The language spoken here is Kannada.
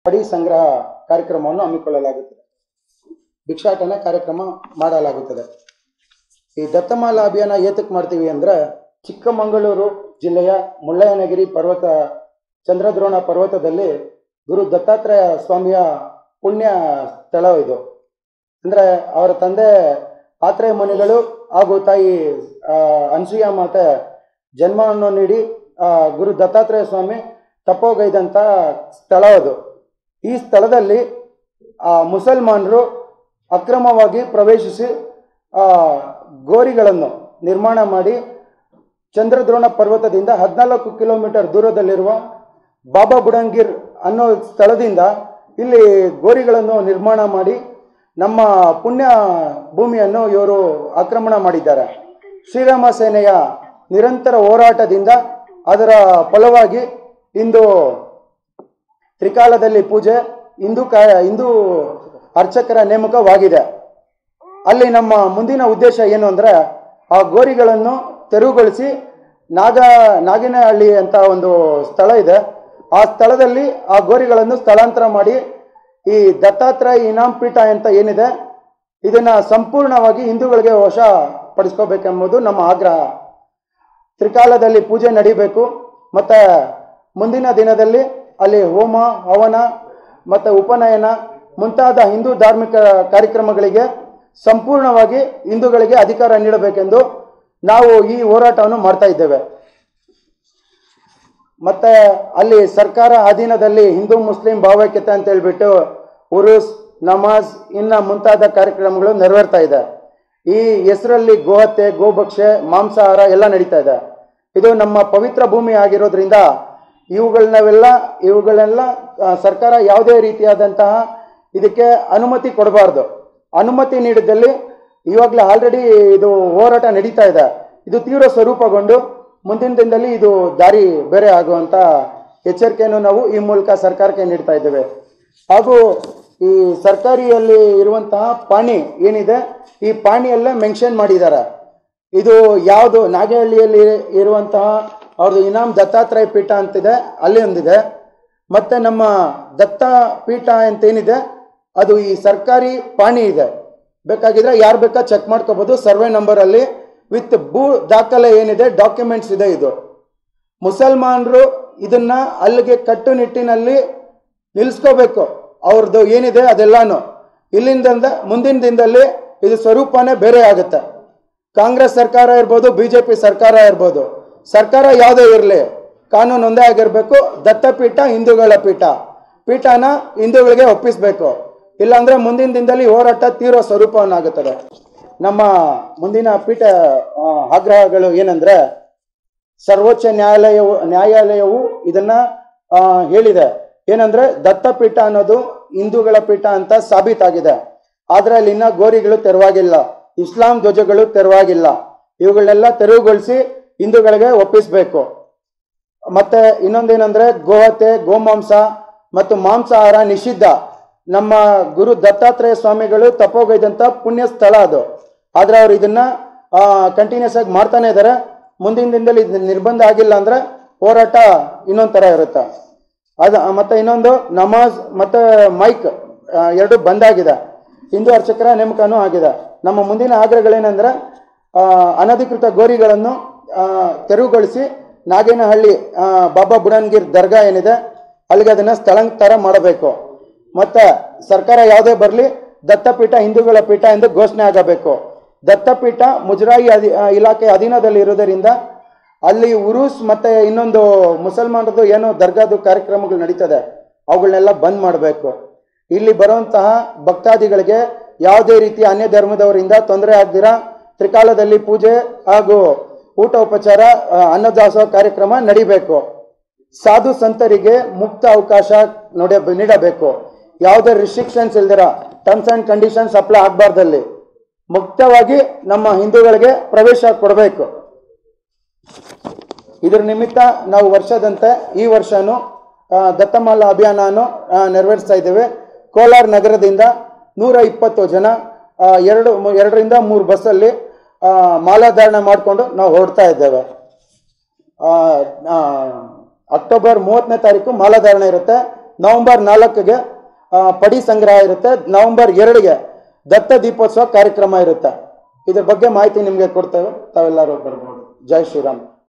ಪಡಿ ಸಂಗ್ರಹ ಕಾರ್ಯಕ್ರಮವನ್ನು ಹಮ್ಮಿಕೊಳ್ಳಲಾಗುತ್ತದೆ ಭಿಕ್ಷಾಟನೆ ಕಾರ್ಯಕ್ರಮ ಮಾಡಲಾಗುತ್ತದೆ ಈ ದತ್ತಮಾಲ ಅಭಿಯಾನ ಏತಕ್ಕೆ ಮಾಡ್ತೀವಿ ಅಂದ್ರೆ ಚಿಕ್ಕಮಗಳೂರು ಜಿಲ್ಲೆಯ ಮುಳ್ಳಯ್ಯನಗಿರಿ ಪರ್ವತ ಚಂದ್ರದ್ರೋಣ ಪರ್ವತದಲ್ಲಿ ಗುರು ದತ್ತಾತ್ರೇಯ ಸ್ವಾಮಿಯ ಪುಣ್ಯ ಸ್ಥಳ ಇದು ಅಂದ್ರೆ ಅವರ ತಂದೆ ಆತ್ರೇಯ ಮುನಿಗಳು ಹಾಗೂ ತಾಯಿ ಆ, ಅನ್ಸೂಯ ಮಾತೆ ಜನ್ಮವನ್ನು ನೀಡಿ ಆ, ಗುರು ದತ್ತಾತ್ರೇಯ ಸ್ವಾಮಿ ತಪೋಗೈದಂಥ ಸ್ಥಳ ಅದು ಈ ಸ್ಥಳದಲ್ಲಿ ಆ, ಮುಸಲ್ಮಾನರು ಅಕ್ರಮವಾಗಿ ಪ್ರವೇಶಿಸಿ ಆ, ಗೋರಿಗಳನ್ನು ನಿರ್ಮಾಣ ಮಾಡಿ ಚಂದ್ರದ್ರೋಣ ಪರ್ವತದಿಂದ ಹದಿನಾಲ್ಕು ಕಿಲೋಮೀಟರ್ ದೂರದಲ್ಲಿರುವ ಬಾಬಾ ಬುಡಂಗಿರ್ ಅನ್ನೋ ಸ್ಥಳದಿಂದ ಇಲ್ಲಿ ಗೋರಿಗಳನ್ನು ನಿರ್ಮಾಣ ಮಾಡಿ ನಮ್ಮ ಪುಣ್ಯ ಭೂಮಿಯನ್ನು ಇವರು ಆಕ್ರಮಣ ಮಾಡಿದ್ದಾರೆ ಶ್ರೀರಾಮ ಸೇನೆಯ ನಿರಂತರ ಹೋರಾಟದಿಂದ ಅದರ ಫಲವಾಗಿ ಇಂದು ತ್ರಿಕಾಲದಲ್ಲಿ ಪೂಜೆ ಹಿಂದೂ ಕ ಹಿಂದೂ ಅರ್ಚಕರ ನೇಮಕವಾಗಿದೆ ಅಲ್ಲಿ ನಮ್ಮ ಮುಂದಿನ ಉದ್ದೇಶ ಏನು ಅಂದರೆ ಆ ಗೋರಿಗಳನ್ನು ತೆರವುಗೊಳಿಸಿ ನಾಗ ನಾಗಿನಹಳ್ಳಿ ಅಂತ ಒಂದು ಸ್ಥಳ ಇದೆ ಆ ಸ್ಥಳದಲ್ಲಿ ಆ ಗೋರಿಗಳನ್ನು ಸ್ಥಳಾಂತರ ಮಾಡಿ ಈ ದತ್ತಾತ್ರೇಯ ಇನಾಮ್ ಪೀಠ ಅಂತ ಏನಿದೆ ಇದನ್ನ ಸಂಪೂರ್ಣವಾಗಿ ಹಿಂದೂಗಳಿಗೆ ವಶ ಪಡಿಸ್ಕೋಬೇಕೆಂಬುದು ನಮ್ಮ ಆಗ್ರಹ ತ್ರಿಕಾಲದಲ್ಲಿ ಪೂಜೆ ನಡಿಬೇಕು ಮತ್ತು ಮುಂದಿನ ದಿನದಲ್ಲಿ ಅಲ್ಲಿ ಹೋಮ ಹವನ ಮತ್ತು ಉಪನಯನ ಮುಂತಾದ ಹಿಂದೂ ಧಾರ್ಮಿಕ ಕಾರ್ಯಕ್ರಮಗಳಿಗೆ ಸಂಪೂರ್ಣವಾಗಿ ಹಿಂದೂಗಳಿಗೆ ಅಧಿಕಾರ ನೀಡಬೇಕೆಂದು ನಾವು ಈ ಹೋರಾಟವನ್ನು ಮಾಡ್ತಾ ಇದ್ದೇವೆ ಮತ್ತೆ ಅಲ್ಲಿ ಸರ್ಕಾರ ಅಧೀನದಲ್ಲಿ ಹಿಂದೂ ಮುಸ್ಲಿಂ ಭಾವೈಕ್ಯತೆ ಅಂತ ಹೇಳ್ಬಿಟ್ಟು ಉರುಸ್ ನಮಾಜ್ ಇನ್ನ ಮುಂತಾದ ಕಾರ್ಯಕ್ರಮಗಳು ನೆರವೇರ್ತಾ ಇದೆ ಈ ಹೆಸರಲ್ಲಿ ಗೋಹತ್ಯೆ ಗೋಭಕ್ಷೆ ಮಾಂಸಾಹಾರ ಎಲ್ಲ ನಡೀತಾ ಇದೆ ಇದು ನಮ್ಮ ಪವಿತ್ರ ಭೂಮಿ ಆಗಿರೋದ್ರಿಂದ ಇವುಗಳನ್ನೆಲ್ಲ ಇವುಗಳನ್ನೆಲ್ಲ ಆ, ಸರ್ಕಾರ ಯಾವುದೇ ರೀತಿಯಾದಂತಹ ಇದಕ್ಕೆ ಅನುಮತಿ ಕೊಡಬಾರ್ದು ಅನುಮತಿ ನೀಡಿದಲ್ಲಿ ಇವಾಗಲೇ ಆಲ್ರೆಡಿ ಇದು ಹೋರಾಟ ನಡೀತಾ ಇದೆ ಇದು ತೀವ್ರ ಸ್ವರೂಪಗೊಂಡು ಮುಂದಿನ ದಿನದಲ್ಲಿ ಇದು ದಾರಿ ಬೇರೆ ಆಗುವಂತ ಎಚ್ಚರಿಕೆಯನ್ನು ನಾವು ಈ ಮೂಲಕ ಸರ್ಕಾರಕ್ಕೆ ನೀಡ್ತಾ ಇದ್ದೇವೆ ಹಾಗೂ ಈ ಸರ್ಕಾರಿಯಲ್ಲಿ ಇರುವಂತಹ ಪಾಣಿ ಏನಿದೆ ಈ ಪಾಣಿಯಲ್ಲೇ ಮೆನ್ಷನ್ ಮಾಡಿದ್ದಾರೆ ಇದು ಯಾವುದು ನಾಗಹಳ್ಳಿಯಲ್ಲಿ ಇರುವಂತಹ ಅವ್ರದ್ದು ಇನಾಮ್ ದತ್ತಾತ್ರೇಯ ಪೀಠ ಅಂತಿದೆ ಅಲ್ಲಿ ಒಂದಿದೆ ಮತ್ತೆ ನಮ್ಮ ದತ್ತ ಪೀಠ ಅಂತ ಏನಿದೆ ಅದು ಈ ಸರ್ಕಾರಿ ಪಾಣಿ ಇದೆ ಬೇಕಾಗಿದ್ರೆ ಯಾರು ಬೇಕಾ ಚೆಕ್ ಮಾಡ್ಕೋಬಹುದು ಸರ್ವೆ ನಂಬರಲ್ಲಿ ವಿತ್ ಭೂ ದಾಖಲೆ ಏನಿದೆ ಡಾಕ್ಯುಮೆಂಟ್ಸ್ ಇದೆ ಇದು ಮುಸಲ್ಮಾನರು ಇದನ್ನ ಅಲ್ಲಿಗೆ ಕಟ್ಟುನಿಟ್ಟಿನಲ್ಲಿ ನಿಲ್ಲಿಸ್ಕೋಬೇಕು ಅವ್ರದ್ದು ಏನಿದೆ ಅದೆಲ್ಲಾನು ಇಲ್ಲಿಂದ ಮುಂದಿನ ದಿನದಲ್ಲಿ ಇದು ಸ್ವರೂಪನೇ ಬೇರೆ ಆಗುತ್ತೆ ಕಾಂಗ್ರೆಸ್ ಸರ್ಕಾರ ಇರ್ಬೋದು ಬಿಜೆಪಿ ಸರ್ಕಾರ ಇರ್ಬೋದು ಸರ್ಕಾರ ಯಾವುದೇ ಇರಲಿ ಕಾನೂನು ಒಂದೇ ಆಗಿರಬೇಕು ದತ್ತಪೀಠ ಹಿಂದೂಗಳ ಪೀಠ ಪೀಠನ ಹಿಂದೂಗಳಿಗೆ ಒಪ್ಪಿಸಬೇಕು ಇಲ್ಲಾಂದ್ರೆ ಮುಂದಿನ ದಿನದಲ್ಲಿ ಹೋರಾಟ ತೀವ್ರ ಸ್ವರೂಪವನ್ನಾಗುತ್ತದೆ ನಮ್ಮ ಮುಂದಿನ ಪೀಠ ಆ, ಆಗ್ರಹಗಳು ಏನಂದ್ರೆ ಸರ್ವೋಚ್ಚ ನ್ಯಾಯಾಲಯವು ನ್ಯಾಯಾಲಯವು ಇದನ್ನ ಆ, ಹೇಳಿದೆ ಏನಂದ್ರೆ ದತ್ತಪೀಠ ಅನ್ನೋದು ಹಿಂದೂಗಳ ಪೀಠ ಅಂತ ಸಾಬೀತಾಗಿದೆ ಆದ್ರೆ ಅಲ್ಲಿ ಇನ್ನ ಗೋರಿಗಳು ತೆರವಾಗಿಲ್ಲ ಇಸ್ಲಾಂ ಧ್ವಜಗಳು ತೆರವಾಗಿಲ್ಲ ಇವುಗಳನ್ನೆಲ್ಲ ತೆರವುಗೊಳಿಸಿ ಹಿಂದೂಗಳಿಗೆ ಒಪ್ಪಿಸಬೇಕು ಮತ್ತೆ ಇನ್ನೊಂದೇನಂದ್ರೆ ಗೋಹತ್ಯೆ ಗೋಮಾಂಸ ಮತ್ತು ಮಾಂಸಾಹಾರ ನಿಷಿದ್ಧ ನಮ್ಮ ಗುರು ದತ್ತಾತ್ರೇಯ ಸ್ವಾಮಿಗಳು ತಪೋಗೈದಂತ ಪುಣ್ಯ ಸ್ಥಳ ಅದು ಆದ್ರೆ ಅವ್ರು ಇದನ್ನ ಕಂಟಿನ್ಯೂಸ್ ಆಗಿ ಮಾಡ್ತಾನೆ ಇದ್ದಾರೆ ಮುಂದಿನ ದಿನದಲ್ಲಿ ಇದು ನಿರ್ಬಂಧ ಆಗಿಲ್ಲ ಅಂದ್ರೆ ಹೋರಾಟ ಇನ್ನೊಂದ್ ತರ ಇರುತ್ತೆ ಅದ ಮತ್ತೆ ಇನ್ನೊಂದು ನಮಾಜ್ ಮತ್ತೆ ಮೈಕ್ ಆ, ಎರಡು ಬಂದಾಗಿದೆ ಹಿಂದೂ ಅರ್ಚಕರ ನೇಮಕನೂ ಆಗಿದೆ ನಮ್ಮ ಮುಂದಿನ ಆಗ್ರಹಗಳೇನೆಂದ್ರೆ ಆ, ಅನಧಿಕೃತ ಗೋರಿಗಳನ್ನು ಆ, ತೆರವುಗೊಳಿಸಿ ನಾಗೇನಹಳ್ಳಿ ಆ, ಬಾಬಾ ಬುಡನ್ಗಿರ್ ದರ್ಗಾ ಏನಿದೆ ಅಲ್ಲಿಗೆ ಅದನ್ನ ಸ್ಥಳಾಂತರ ಮಾಡಬೇಕು ಮತ್ತೆ ಸರ್ಕಾರ ಯಾವುದೇ ಬರಲಿ ದತ್ತಪೀಠ ಹಿಂದೂಗಳ ಪೀಠ ಎಂದು ಘೋಷಣೆ ಆಗಬೇಕು ದತ್ತಪೀಠ ಮುಜರಾಯಿ ಅಧಿ ಆ, ಇಲಾಖೆ ಅಧೀನದಲ್ಲಿ ಇರುವುದರಿಂದ ಅಲ್ಲಿ ಉರುಸ್ ಮತ್ತೆ ಇನ್ನೊಂದು ಮುಸಲ್ಮಾನರದು ಏನೋ ದರ್ಗಾದು ಕಾರ್ಯಕ್ರಮಗಳು ನಡೀತದೆ ಅವುಗಳನ್ನೆಲ್ಲ ಬಂದ್ ಮಾಡಬೇಕು ಇಲ್ಲಿ ಬರುವಂತಹ ಭಕ್ತಾದಿಗಳಿಗೆ ಯಾವುದೇ ರೀತಿಯ ಅನ್ಯ ಧರ್ಮದವರಿಂದ ತೊಂದರೆ ಆಗದಿರ ತ್ರಿಕಾಲದಲ್ಲಿ ಪೂಜೆ ಹಾಗೂ ಊಟ ಉಪಚಾರ ಆ, ಅನ್ನದಾಸೋಹ ಕಾರ್ಯಕ್ರಮ ನಡಿಬೇಕು ಸಾಧು ಸಂತರಿಗೆ ಮುಕ್ತ ಅವಕಾಶ ನೋಡಿ ನೀಡಬೇಕು ಯಾವುದೇ ರಿಸ್ಟ್ರಿಕ್ಷನ್ಸ್ ಇಲ್ದಿರ ಟರ್ಮ್ಸ್ ಅಂಡ್ ಕಂಡೀಷನ್ಸ್ ಅಪ್ಲೈ ಆಗಬಾರ್ದಲ್ಲಿ ಮುಕ್ತವಾಗಿ ನಮ್ಮ ಹಿಂದೂಗಳಿಗೆ ಪ್ರವೇಶ ಕೊಡಬೇಕು ಇದರ ನಿಮಿತ್ತ ನಾವು ವರ್ಷದಂತೆ ಈ ವರ್ಷನೂ ಆ, ದತ್ತಮಾಲ ಅಭಿಯಾನವನ್ನು ಆ, ನೆರವೇರಿಸ್ತಾ ಇದ್ದೇವೆ ಕೋಲಾರ ನಗರದಿಂದ ನೂರ ಇಪ್ಪತ್ತು ಜನ ಆ, ಎರಡು ಮೂ- ಎರಡರಿಂದ ಮೂರು ಬಸ್ಸಲ್ಲಿ ಆ, ಮಾಲಾಧಾರಣೆ ಮಾಡಿಕೊಂಡು ನಾವು ಹೊರಡ್ತಾ ಇದ್ದೇವೆ ಆ, ಆ, ಅಕ್ಟೋಬರ್ ಮೂವತ್ತನೇ ತಾರೀಕು ಮಾಲಾಧಾರಣೆ ಇರುತ್ತೆ ನವೆಂಬರ್ ನಾಲ್ಕಿಗೆ ಆ, ಪಡಿ ಸಂಗ್ರಹ ಇರುತ್ತೆ ನವೆಂಬರ್ ಎರಡಿಗೆ ದತ್ತ ದೀಪೋತ್ಸವ ಕಾರ್ಯಕ್ರಮ ಇರುತ್ತೆ ಇದ್ರ ಬಗ್ಗೆ ಮಾಹಿತಿ ನಿಮಗೆ ಕೊಡ್ತೇವೆ ತಾವೆಲ್ಲರೂ ಬರ್ಬೋದು ಜೈ ಶ್ರೀರಾಮ್